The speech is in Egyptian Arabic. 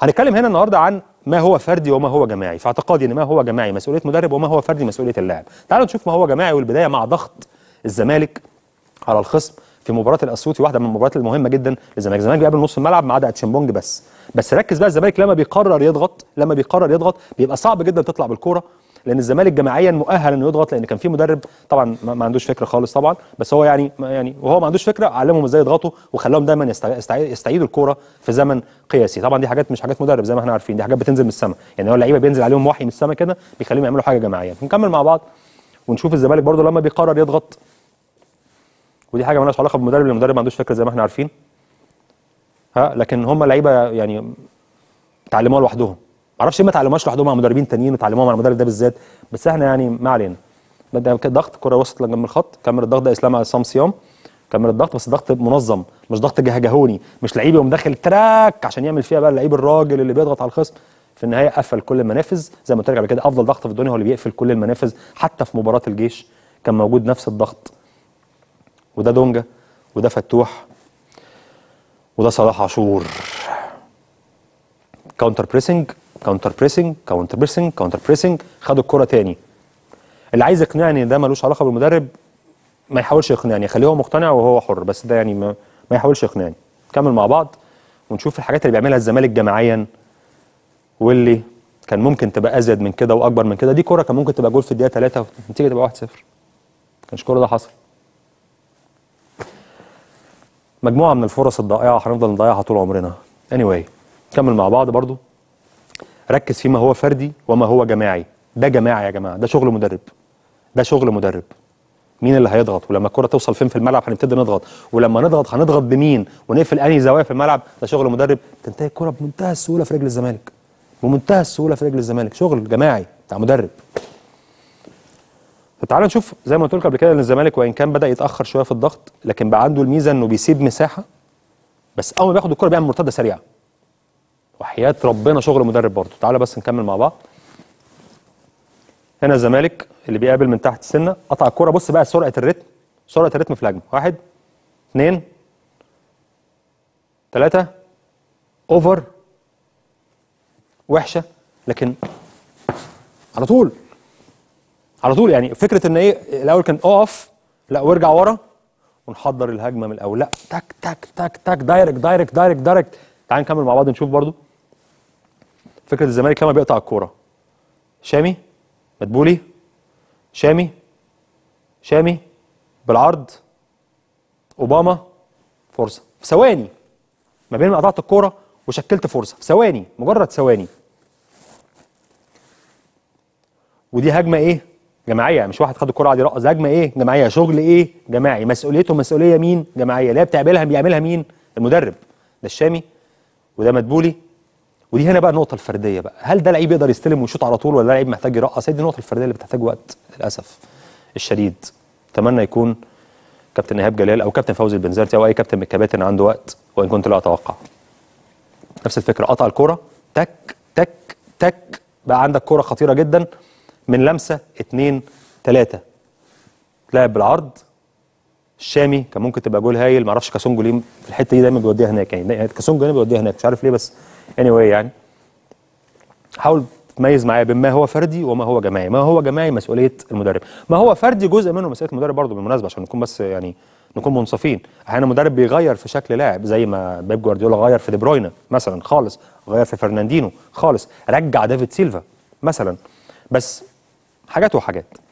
هنتكلم هنا النهارده عن ما هو فردي وما هو جماعي في اعتقادي ان ما هو جماعي مسؤوليه مدرب وما هو فردي مسؤوليه اللاعب تعالوا نشوف ما هو جماعي والبدايه مع ضغط الزمالك على الخصم في مباراه الاسيوطي واحده من المباريات المهمه جدا للزمالك الزمالك بيقابل نص الملعب ما عدا اتشمبونج بس بس ركز بقى الزمالك لما بيقرر يضغط لما بيقرر يضغط بيبقى صعب جدا تطلع بالكوره لان الزمالك جماعيا مؤهل انه يضغط لان كان في مدرب طبعا ما ما عندوش فكره خالص طبعا بس هو يعني ما يعني وهو ما عندوش فكره علمهم ازاي يضغطوا وخلاهم دايما يستع- يستع- يستعيدوا الكوره في زمن قياسي طبعا دي حاجات مش حاجات مدرب زي ما احنا عارفين دي حاجات بتنزل من السماء يعني هو اللعيبه بينزل عليهم وحي من السماء كده بيخليهم يعملوا حاجه جماعيه نكمل مع بعض ونشوف الزمالك برضو لما بيقرر يضغط ودي حاجه مالهاش علاقه بالمدرب لان المدرب ما عندوش فكره زي ما احنا عارفين ها لكن هم لعيبه يعني اتعلموها لوحدهم ما اعرفش ليه ما اتعلموهاش لوحدهم مع مدربين تانيين اتعلموها مع المدرب ده بالذات بس احنا يعني ما علينا بدا كده ضغط كره وصلت لجنب الخط كاميرا الضغط ده اسلام عصام صيام كاميرا الضغط بس ضغط منظم مش ضغط جهجهوني مش لعيب يقوم داخل تراك عشان يعمل فيها بقى اللعيب الراجل اللي بيضغط على الخصم في النهايه قفل كل المنافذ زي ما قلت لك قبل كده افضل ضغط في الدنيا هو اللي بيقفل كل المنافذ حتى في مباراه الجيش كان موجود نفس الضغط وده دونجا وده فتوح وده صلاح عاشور كاونتر بريسنج كاونتر بريسنج كاونتر بريسنج كاونتر بريسنج خدوا الكرة تاني اللي عايز يقنعني ان ده ملوش علاقه بالمدرب ما يحاولش يقنعني خليه هو مقتنع وهو حر بس ده يعني ما, ما يحاولش يقنعني نكمل مع بعض ونشوف الحاجات اللي بيعملها الزمالك جماعيا واللي كان ممكن تبقى ازيد من كده واكبر من كده دي كرة كان ممكن تبقى جول في الدقيقه 3 والنتيجه تبقى 1-0 كانش كل ده حصل مجموعه من الفرص الضائعه هنفضل نضيعها طول عمرنا anyway نكمل مع بعض برضو ركز فيما هو فردي وما هو جماعي ده جماعي يا جماعه ده شغل مدرب ده شغل مدرب مين اللي هيضغط ولما الكره توصل فين في الملعب هنبتدي نضغط ولما نضغط هنضغط بمين ونقفل انهي زوايا في الملعب ده شغل مدرب تنتهي الكره بمنتهى السهوله في رجل الزمالك بمنتهى السهوله في رجل الزمالك شغل جماعي بتاع مدرب فتعالى نشوف زي ما قلت لك قبل كده ان الزمالك وان كان بدا يتاخر شويه في الضغط لكن بقى عنده الميزه انه بيسيب مساحه بس اول ما بياخد الكره بيعمل مرتده سريعه وحياه ربنا شغل مدرب برضه تعالى بس نكمل مع بعض هنا الزمالك اللي بيقابل من تحت السنه قطع الكره بص بقى سرعه الريتم سرعه الريتم في الهجمه واحد اثنين ثلاثه اوفر وحشه لكن على طول على طول يعني فكره ان ايه الاول كان اقف لا وارجع ورا ونحضر الهجمه من الاول لا تك تك تك تك دايركت دايركت دايركت دايركت تعال نكمل مع بعض نشوف برضو فكره الزمالك لما بيقطع الكوره شامي مدبولي شامي شامي بالعرض اوباما فرصه في ثواني ما بين ما قطعت الكوره وشكلت فرصه في ثواني مجرد ثواني ودي هجمه ايه جماعيه مش واحد خد الكره قاعد يرقص هجمه ايه جماعيه شغل ايه جماعي مسؤوليته مسؤوليه مين جماعيه اللي هي بتعملها بيعملها مين المدرب ده الشامي وده مدبولي ودي هنا بقى النقطه الفرديه بقى هل ده لعيب يقدر يستلم ويشوط على طول ولا ده لعيب محتاج يرقص هي دي النقطه الفرديه اللي بتحتاج وقت للاسف الشديد اتمنى يكون كابتن ايهاب جلال او كابتن فوزي البنزرتي او اي كابتن من الكباتن عنده وقت وان كنت لا اتوقع نفس الفكره قطع الكوره تك تك تك بقى عندك كوره خطيره جدا من لمسه اتنين تلاته لعب بالعرض الشامي كان ممكن تبقى جول هايل معرفش كاسونجو ليه في الحته دي دايما بيوديها هناك يعني دايما- كاسونجو هنا بيوديها هناك مش عارف ليه بس anyway يعني حاول تميز معايا بين ما هو فردي وما هو جماعي ما هو جماعي مسؤوليه المدرب ما هو فردي جزء منه مسؤوليه المدرب برضه بالمناسبه عشان نكون بس يعني نكون منصفين احيانا المدرب بيغير في شكل لاعب زي ما بيب جوارديولا غير في دي بروينا مثلا خالص غير في فرناندينو خالص رجع دافيد سيلفا مثلا بس حاجات وحاجات